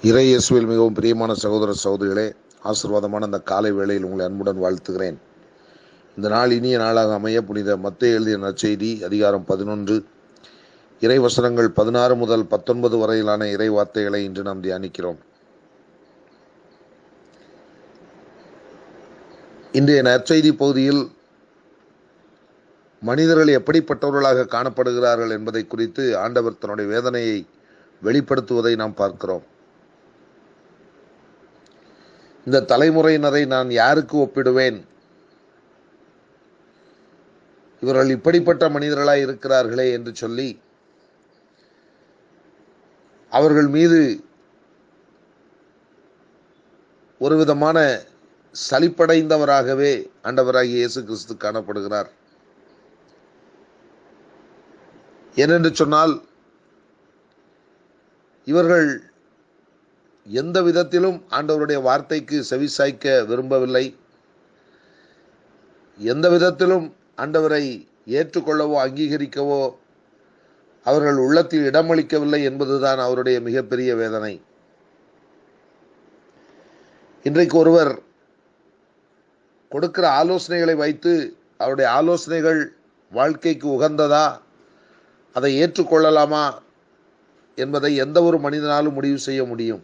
இறை இயேசுவில் மிகவும் பிரியமான சகோதர சகோதரிகளே ஆசீர்வாதமான அந்த காலை வேளையில் உங்களை அன்புடன் வாழ்த்துகிறேன் இந்த நாள் இனிய நாளாக அமைய புனித மத்திய எழுதிய நற்செய்தி அதிகாரம் பதினொன்று இறை வசனங்கள் பதினாறு முதல் பத்தொன்பது வரையிலான இறை வார்த்தைகளை இன்று நாம் தியானிக்கிறோம் இன்றைய நற்செய்தி பகுதியில் மனிதர்கள் எப்படிப்பட்டவர்களாக காணப்படுகிறார்கள் என்பதை குறித்து ஆண்டவர் தன்னுடைய வேதனையை வெளிப்படுத்துவதை நாம் பார்க்கிறோம் இந்த தலைமுறையினரை நான் யாருக்கு ஒப்பிடுவேன் இவர்கள் இப்படிப்பட்ட மனிதர்களாய் இருக்கிறார்களே என்று சொல்லி அவர்கள் மீது ஒரு விதமான சலிப்படைந்தவராகவே ஆண்டவராகிய இயேசு கிறிஸ்து காணப்படுகிறார் ஏனென்று சொன்னால் இவர்கள் எந்த விதத்திலும் ஆண்டவருடைய வார்த்தைக்கு செவிசாய்க்க விரும்பவில்லை எந்த விதத்திலும் ஆண்டவரை ஏற்றுக்கொள்ளவோ அங்கீகரிக்கவோ அவர்கள் உள்ளத்தில் இடமளிக்கவில்லை என்பதுதான் அவருடைய மிகப்பெரிய வேதனை இன்றைக்கு ஒருவர் கொடுக்கிற ஆலோசனைகளை வைத்து அவருடைய ஆலோசனைகள் வாழ்க்கைக்கு உகந்ததா அதை ஏற்றுக்கொள்ளலாமா என்பதை எந்த ஒரு மனிதனாலும் முடிவு செய்ய முடியும்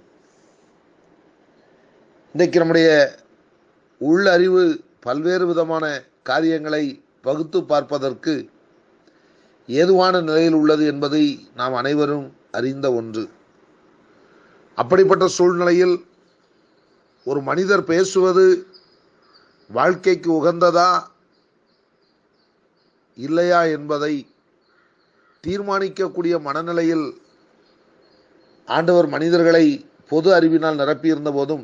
இன்றைக்கு நம்முடைய உள் அறிவு பல்வேறு விதமான காரியங்களை பகுத்து பார்ப்பதற்கு ஏதுவான நிலையில் உள்ளது என்பதை நாம் அனைவரும் அறிந்த ஒன்று அப்படிப்பட்ட சூழ்நிலையில் ஒரு மனிதர் பேசுவது வாழ்க்கைக்கு உகந்ததா இல்லையா என்பதை தீர்மானிக்கக்கூடிய மனநிலையில் ஆண்டவர் மனிதர்களை பொது அறிவினால் நிரப்பியிருந்த போதும்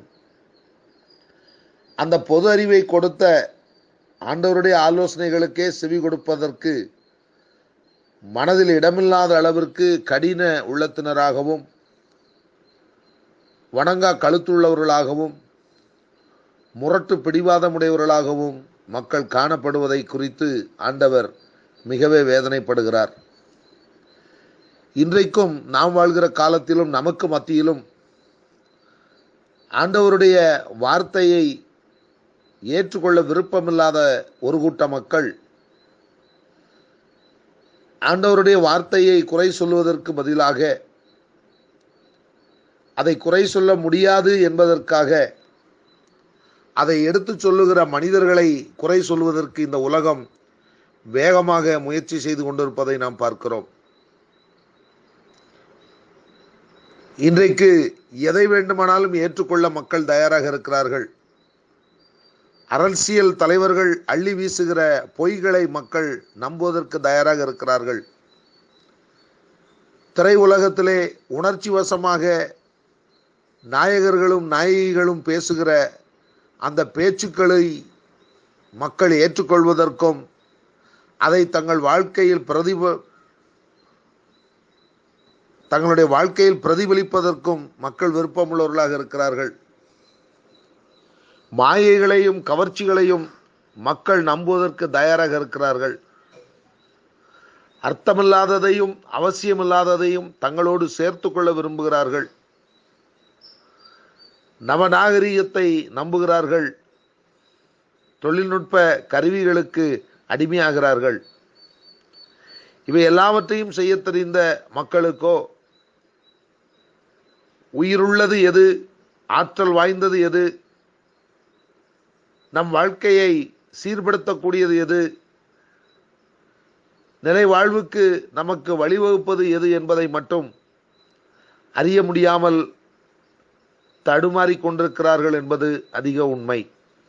அந்த பொது அறிவை கொடுத்த ஆண்டவருடைய ஆலோசனைகளுக்கே செவி கொடுப்பதற்கு மனதில் இடமில்லாத அளவிற்கு கடின உள்ளத்தினராகவும் வணங்கா கழுத்துள்ளவர்களாகவும் முரட்டு பிடிவாதமுடையவர்களாகவும் மக்கள் காணப்படுவதை குறித்து ஆண்டவர் மிகவே வேதனைப்படுகிறார் இன்றைக்கும் நாம் வாழ்கிற காலத்திலும் நமக்கு மத்தியிலும் ஆண்டவருடைய வார்த்தையை ஏற்றுக்கொள்ள விருப்பமில்லாத ஒரு கூட்ட மக்கள் ஆண்டவருடைய வார்த்தையை குறை சொல்வதற்கு பதிலாக அதை குறை சொல்ல முடியாது என்பதற்காக அதை எடுத்து சொல்லுகிற மனிதர்களை குறை சொல்வதற்கு இந்த உலகம் வேகமாக முயற்சி செய்து கொண்டிருப்பதை நாம் பார்க்கிறோம் இன்றைக்கு எதை வேண்டுமானாலும் ஏற்றுக்கொள்ள மக்கள் தயாராக இருக்கிறார்கள் அரசியல் தலைவர்கள் அள்ளி வீசுகிற பொய்களை மக்கள் நம்புவதற்கு தயாராக இருக்கிறார்கள் திரை உலகத்திலே உணர்ச்சி வசமாக நாயகர்களும் நாயகிகளும் பேசுகிற அந்த பேச்சுக்களை மக்கள் ஏற்றுக்கொள்வதற்கும் அதை தங்கள் வாழ்க்கையில் பிரதிப தங்களுடைய வாழ்க்கையில் பிரதிபலிப்பதற்கும் மக்கள் விருப்பமுள்ளவர்களாக இருக்கிறார்கள் மாயைகளையும் கவர்ச்சிகளையும் மக்கள் நம்புவதற்கு தயாராக இருக்கிறார்கள் அர்த்தமில்லாததையும் அவசியமில்லாததையும் தங்களோடு சேர்த்து கொள்ள விரும்புகிறார்கள் நவநாகரிகத்தை நம்புகிறார்கள் தொழில்நுட்ப கருவிகளுக்கு அடிமையாகிறார்கள் இவை எல்லாவற்றையும் செய்ய தெரிந்த மக்களுக்கோ உயிருள்ளது எது ஆற்றல் வாய்ந்தது எது நம் வாழ்க்கையை சீர்படுத்தக்கூடியது எது நிலை வாழ்வுக்கு நமக்கு வழிவகுப்பது எது என்பதை மட்டும் அறிய முடியாமல் தடுமாறிக் கொண்டிருக்கிறார்கள் என்பது அதிக உண்மை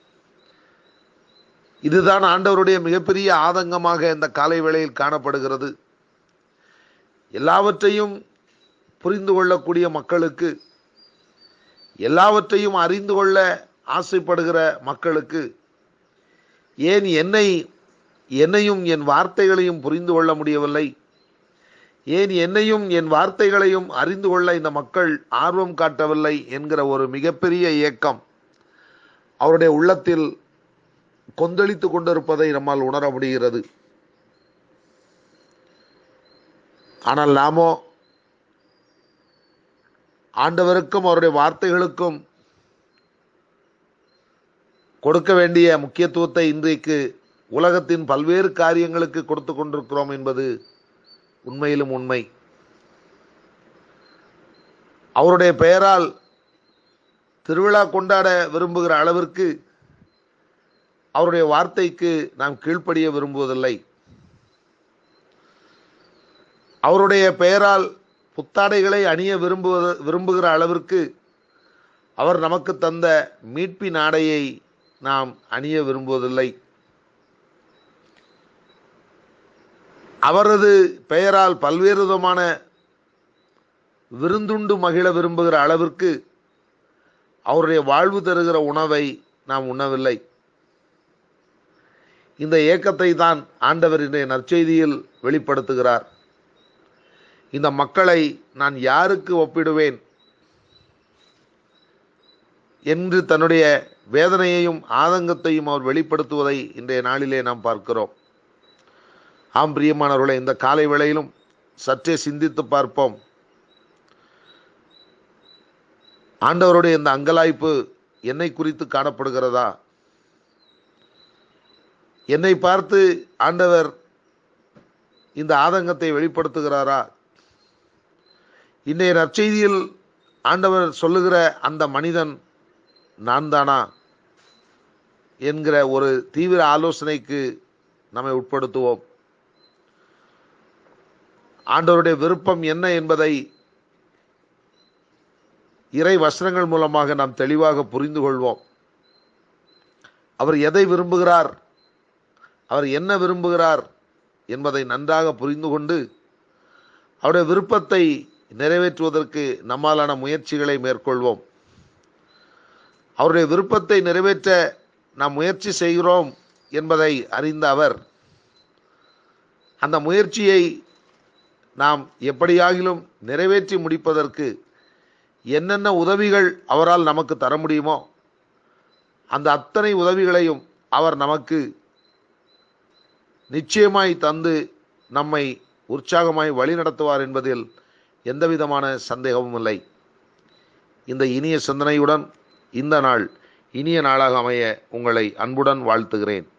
இதுதான் ஆண்டவருடைய மிகப்பெரிய ஆதங்கமாக இந்த காலை வேளையில் காணப்படுகிறது எல்லாவற்றையும் புரிந்து கொள்ளக்கூடிய மக்களுக்கு எல்லாவற்றையும் அறிந்து கொள்ள ஆசைப்படுகிற மக்களுக்கு ஏன் என்னை என்னையும் என் வார்த்தைகளையும் புரிந்து கொள்ள முடியவில்லை ஏன் என்னையும் என் வார்த்தைகளையும் அறிந்து கொள்ள இந்த மக்கள் ஆர்வம் காட்டவில்லை என்கிற ஒரு மிகப்பெரிய இயக்கம் அவருடைய உள்ளத்தில் கொந்தளித்து கொண்டிருப்பதை நம்மால் உணர முடிகிறது ஆனால் நாமோ ஆண்டவருக்கும் அவருடைய வார்த்தைகளுக்கும் கொடுக்க வேண்டிய முக்கியத்துவத்தை இன்றைக்கு உலகத்தின் பல்வேறு காரியங்களுக்கு கொடுத்து கொண்டிருக்கிறோம் என்பது உண்மையிலும் உண்மை அவருடைய பெயரால் திருவிழா கொண்டாட விரும்புகிற அளவிற்கு அவருடைய வார்த்தைக்கு நாம் கீழ்ப்படிய விரும்புவதில்லை அவருடைய பெயரால் புத்தாடைகளை அணிய விரும்புவது விரும்புகிற அளவிற்கு அவர் நமக்கு தந்த மீட்பின் ஆடையை நாம் அணிய விரும்புவதில்லை அவரது பெயரால் பல்வேறு விதமான விருந்துண்டு மகிழ விரும்புகிற அளவிற்கு அவருடைய வாழ்வு தருகிற உணவை நாம் உண்ணவில்லை இந்த ஏக்கத்தை தான் ஆண்டவர் இன்றைய நற்செய்தியில் வெளிப்படுத்துகிறார் இந்த மக்களை நான் யாருக்கு ஒப்பிடுவேன் என்று தன்னுடைய வேதனையையும் ஆதங்கத்தையும் அவர் வெளிப்படுத்துவதை இன்றைய நாளிலே நாம் பார்க்கிறோம் ஆம் பிரியமானவர்களை இந்த காலை வேளையிலும் சற்றே சிந்தித்து பார்ப்போம் ஆண்டவருடைய இந்த அங்கலாய்ப்பு என்னை குறித்து காணப்படுகிறதா என்னை பார்த்து ஆண்டவர் இந்த ஆதங்கத்தை வெளிப்படுத்துகிறாரா இன்றைய நற்செய்தியில் ஆண்டவர் சொல்லுகிற அந்த மனிதன் நான் தானா என்கிற ஒரு தீவிர ஆலோசனைக்கு நம்மை உட்படுத்துவோம் ஆண்டவருடைய விருப்பம் என்ன என்பதை இறை வசனங்கள் மூலமாக நாம் தெளிவாக புரிந்து கொள்வோம் அவர் எதை விரும்புகிறார் அவர் என்ன விரும்புகிறார் என்பதை நன்றாக புரிந்து கொண்டு அவருடைய விருப்பத்தை நிறைவேற்றுவதற்கு நம்மாலான முயற்சிகளை மேற்கொள்வோம் அவருடைய விருப்பத்தை நிறைவேற்ற நாம் முயற்சி செய்கிறோம் என்பதை அறிந்த அவர் அந்த முயற்சியை நாம் எப்படியாகிலும் நிறைவேற்றி முடிப்பதற்கு என்னென்ன உதவிகள் அவரால் நமக்கு தர முடியுமோ அந்த அத்தனை உதவிகளையும் அவர் நமக்கு நிச்சயமாய் தந்து நம்மை உற்சாகமாய் வழிநடத்துவார் என்பதில் எந்தவிதமான சந்தேகமும் இல்லை இந்த இனிய சிந்தனையுடன் இந்த நாள் இனிய நாளாக அமைய உங்களை அன்புடன் வாழ்த்துகிறேன்